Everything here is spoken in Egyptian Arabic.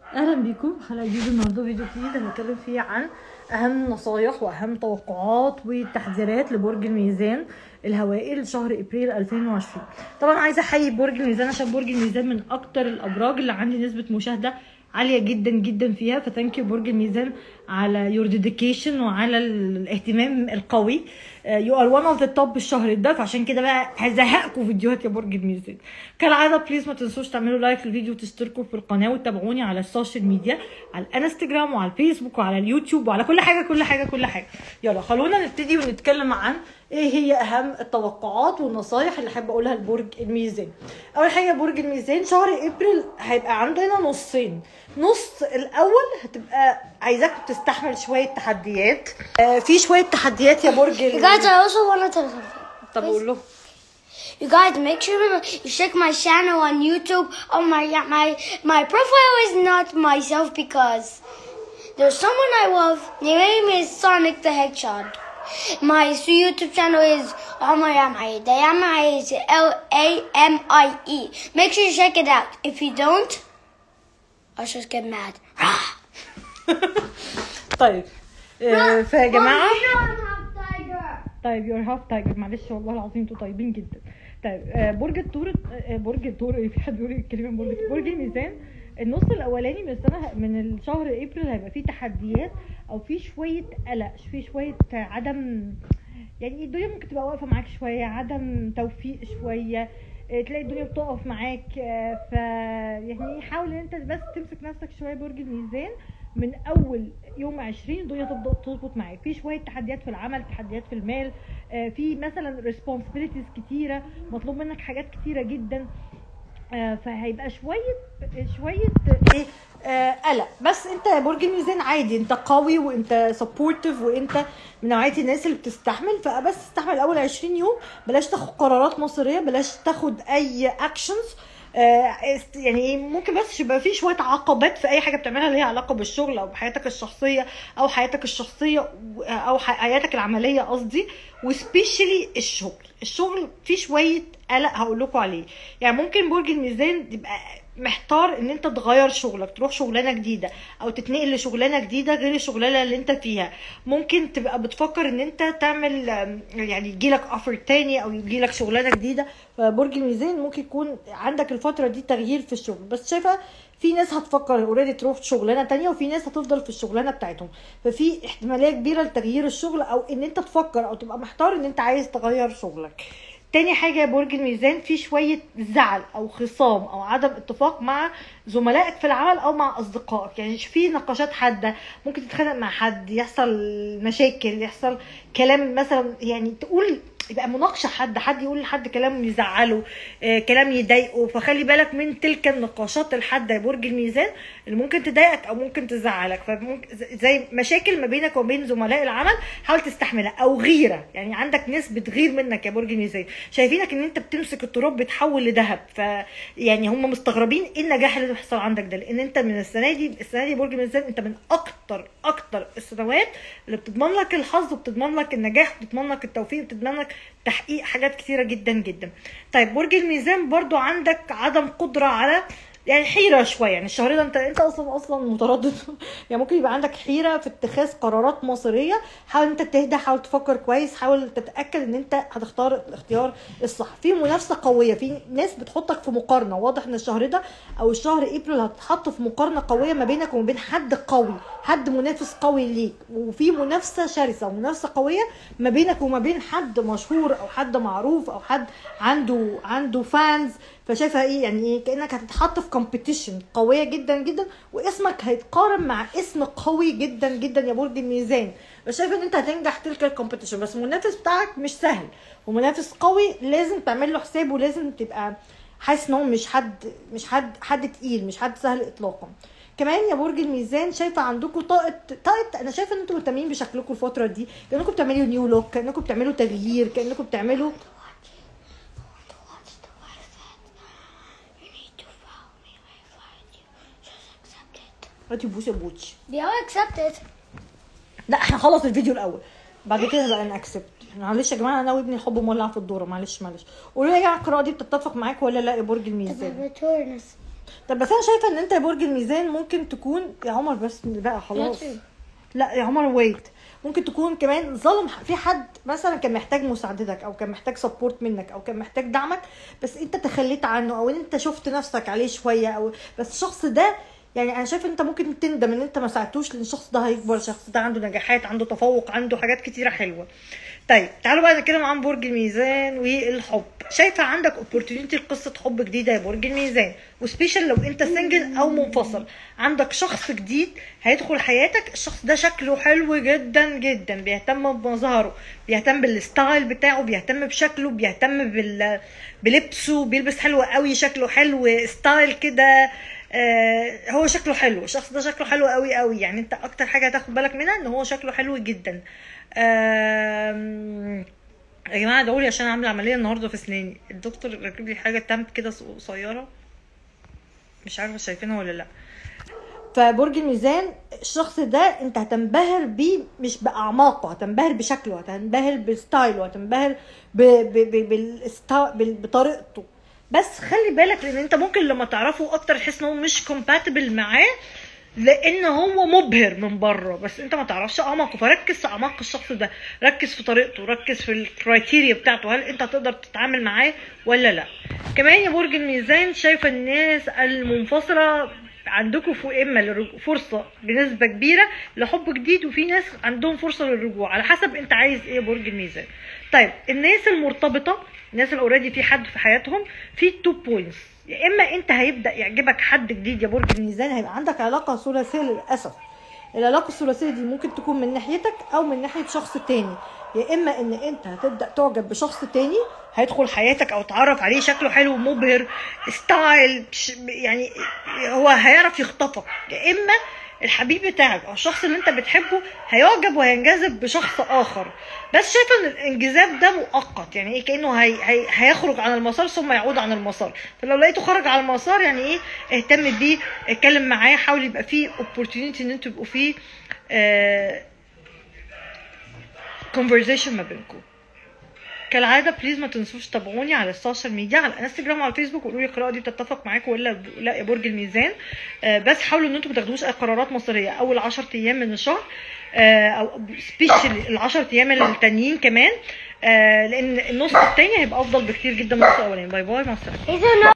اهلا بيكم حلقه جديده النهارده فيديو جديد هنتكلم فيه عن اهم نصايح واهم توقعات وتحذيرات لبرج الميزان الهوائي لشهر ابريل 2020 طبعا عايزه احيي برج الميزان عشان برج الميزان من اكتر الابراج اللي عندي نسبه مشاهده عاليه جدا جدا فيها فثانك يو برج الميزان على يور ديديكيشن وعلى الاهتمام القوي يو ار وان اوف ذا توب الشهر ده فعشان كده بقى هزهقكم فيديوهات يا برج الميزان كالعاده بليز ما تنسوش تعملوا لايك للفيديو وتشتركوا في القناه وتتابعوني على السوشيال ميديا على الانستجرام وعلى الفيسبوك وعلى اليوتيوب وعلى كل حاجه كل حاجه كل حاجه يلا خلونا نبتدي ونتكلم عن ايه هي اهم التوقعات والنصايح اللي احب اقولها لبرج الميزان اول حاجه برج الميزان شهر ابريل هيبقى عندنا نصين نص الاول هتبقى عايزاكم تستحمل شويه تحديات آه في شويه تحديات يا برج You guys, I also want to tell you something. طب قول له You guys, make sure you check my channel on YouTube. Oh my, yeah, my my profile is not myself because there's someone I love. Their name is Sonic the Hedgehog. My YouTube channel is Oh my Amai. The Amai is L A M I E. Make sure you check it out. If you don't, I'll just get mad. طيب آه فيا جماعه Mom, you know I'm half tiger. طيب يور هاف تايجر معلش والله العظيم انتوا طيبين جدا طيب آه، برج الثور آه، برج الثور إيه، في حد بيقول الكلمه برج الثور؟ برج الميزان النص الاولاني من السنه من الشهر ابريل هيبقى فيه تحديات او فيه شويه قلق في شويه عدم يعني الدنيا ممكن تبقى واقفه معاك شويه عدم توفيق شويه آه، تلاقي الدنيا بتقف معاك آه، ف يعني حاول ان انت بس تمسك نفسك شويه برج الميزان من اول يوم 20 الدنيا تبدا تظبط معاك في شويه تحديات في العمل تحديات في المال آه، في مثلا responsibilities كتيره مطلوب منك حاجات كتيره جدا آه، فهيبقى شويه شويه ايه آه، قلق بس انت يا برج الميزان عادي انت قوي وانت سبورتيف وانت من نوعيه الناس اللي بتستحمل فبس استحمل اول 20 يوم بلاش تاخد قرارات مصيريه بلاش تاخد اي اكشنز يعني ايه ممكن بس يبقى في شويه عقبات في اي حاجه بتعملها ليها علاقه بالشغل او بحياتك الشخصيه او حياتك الشخصيه و- او ح- حياتك العمليه قصدي وسبيشالي الشغل الشغل فيه شويه قلق هقول لكم عليه يعني ممكن برج الميزان يبقى محتار ان انت تغير شغلك تروح شغلانه جديده او تتنقل لشغلانه جديده غير الشغلانه اللي انت فيها ممكن تبقى بتفكر ان انت تعمل آم، يعني يجيلك اوفر تاني او يجيلك شغلانه جديده فبرج الميزان ممكن يكون عندك الفتره دي تغيير في الشغل بس شايفه في ناس هتفكر اوريدي تروح شغلانه تانية وفي ناس هتفضل في الشغلانه بتاعتهم ففي احتماليه كبيره لتغيير الشغل او ان انت تفكر او تبقى محتار ان انت عايز تغير شغلك تاني حاجة يا برج الميزان في شوية زعل أو خصام أو عدم اتفاق مع زملائك في العمل أو مع أصدقائك يعني في نقاشات حادة ممكن تتخانق مع حد يحصل مشاكل يحصل كلام مثلا يعني تقول يبقى مناقشة حد حد يقول لحد كلام يزعله آه كلام يضايقه فخلي بالك من تلك النقاشات الحادة يا برج الميزان اللي ممكن تضايقك أو ممكن تزعلك فممكن زي مشاكل ما بينك وبين زملاء العمل حاول تستحملها أو غيرة يعني عندك ناس بتغير منك يا برج الميزان شايفينك ان انت بتمسك التراب بتحول لذهب ف يعني هم مستغربين ايه النجاح اللي بيحصل عندك ده لان انت من السنه دي السنه دي برج الميزان انت من اكتر اكتر السنوات اللي بتضمن لك الحظ وبتضمن لك النجاح وبتضمن لك التوفيق وبتضمن لك تحقيق حاجات كتيره جدا جدا طيب برج الميزان برضو عندك عدم قدره على يعني حيرة شوية يعني الشهر ده انت انت اصلا اصلا متردد يعني ممكن يبقى عندك حيرة في اتخاذ قرارات مصيرية حاول انت تهدى حاول تفكر كويس حاول تتأكد ان انت هتختار الاختيار الصح في منافسة قوية في ناس بتحطك في مقارنة واضح ان الشهر ده او الشهر ابريل هتتحط في مقارنة قوية ما بينك وما بين حد قوي حد منافس قوي ليك وفي منافسة شرسة ومنافسة قوية ما بينك وما بين حد مشهور او حد معروف او حد عنده عنده فانز فشايفه ايه يعني ايه كانك هتتحط في كومبيتيشن قويه جدا جدا واسمك هيتقارن مع اسم قوي جدا جدا يا برج الميزان بس شايفه ان انت هتنجح تلك الكومبيتيشن بس المنافس بتاعك مش سهل ومنافس قوي لازم تعمل له حساب ولازم تبقى حاسس ان هو مش حد مش حد حد تقيل مش حد سهل اطلاقا كمان يا برج الميزان شايفه عندكم طاقه طاقه انا شايفه ان انتوا مهتمين بشكلكم الفتره دي كانكم بتعملوا نيو لوك كانكم بتعملوا تغيير كانكم بتعملوا Watch the life that you need to follow me if I do. Just accept it. هاتي بوس يا بوتش Yeah, I'll accept it. لا احنا خلص الفيديو الاول بعد كده بقى نأكسبت معلش يا جماعه انا وابني الحب مولع في الدوره معلش معلش قولوا لي يا جماعه القراءه دي بتتفق معاك ولا لا يا برج الميزان Taurus. طب بس انا شايفه ان انت يا برج الميزان ممكن تكون يا عمر بس بقى خلاص لا يا عمر ويت ممكن تكون كمان ظلم في حد مثلا كان محتاج مساعدتك او كان محتاج سبورت منك او كان محتاج دعمك بس انت تخليت عنه او انت شفت نفسك عليه شويه او بس الشخص ده يعني انا شايفه انت ممكن تندم ان انت ما ساعدتوش لان الشخص ده هيكبر الشخص ده عنده نجاحات عنده تفوق عنده حاجات كتيره حلوه طيب تعالوا بقى نتكلم عن برج الميزان والحب شايفه عندك اوبورتونيتي لقصه حب جديده يا برج الميزان وسبيشال لو انت سنجل او منفصل عندك شخص جديد هيدخل حياتك الشخص ده شكله حلو جدا جدا بيهتم بمظهره بيهتم بالستايل بتاعه بيهتم بشكله بيهتم بال بلبسه بيلبس حلو قوي شكله حلو ستايل كده آه هو شكله حلو الشخص ده شكله حلو قوي قوي يعني انت اكتر حاجه هتاخد بالك منها ان هو شكله حلو جدا آم، يا جماعه ادعوا لي عشان عامله عمليه النهارده في اسناني الدكتور ركب لي حاجه تامب كده قصيره مش عارفه شايفينها ولا لا فبرج الميزان الشخص ده انت هتنبهر بيه مش باعماقه هتنبهر بشكله هتنبهر بستايله هتنبهر ب... ب... ب... بالستا... بال... بطريقته بس خلي بالك لان انت ممكن لما تعرفه اكتر تحس ان هو مش كومباتبل معاه لان هو مبهر من بره بس انت ما تعرفش اعماقه فركز في اعماق الشخص ده ركز في طريقته ركز في الكرايتيريا بتاعته هل انت هتقدر تتعامل معاه ولا لا كمان يا برج الميزان شايفه الناس المنفصله عندكم فوق اما للرج- فرصه بنسبه كبيره لحب جديد وفي ناس عندهم فرصه للرجوع على حسب انت عايز ايه يا برج الميزان طيب الناس المرتبطه الناس اللي اوريدي في حد في حياتهم في تو بوينتس يا اما انت هيبدا يعجبك حد جديد يا برج الميزان هيبقى عندك علاقه ثلاثيه للاسف العلاقه الثلاثيه دي ممكن تكون من ناحيتك او من ناحيه شخص تاني يا اما ان انت هتبدا تعجب بشخص تاني هيدخل حياتك او تعرف عليه شكله حلو مبهر ستايل ش- يعني هو هيعرف يخطفك يا اما الحبيب بتاعك او الشخص اللي انت بتحبه هيعجب وهينجذب بشخص اخر بس شايفه ان الانجذاب ده مؤقت يعني ايه كانه هي هي هيخرج عن المسار ثم يعود عن المسار فلو لقيته خرج عن المسار يعني ايه اهتم بيه اتكلم معاه حاول يبقى فيه opportunity ان انتوا تبقوا فيه آه conversation ما بينكم كالعاده بليز ما تنسوش تتابعوني على السوشيال ميديا على الانستجرام وعلى الفيسبوك وقولوا لي القراءه دي بتتفق معاكم ولا لا يا برج الميزان آه، بس حاولوا ان انتم ما تاخدوش اي قرارات مصيريه اول 10 ايام من الشهر آه، او سبيشال ال 10 ايام التانيين كمان آه، لان النص التاني هيبقى افضل بكتير جدا من النص الاولاني باي باي مع السلامه Is there no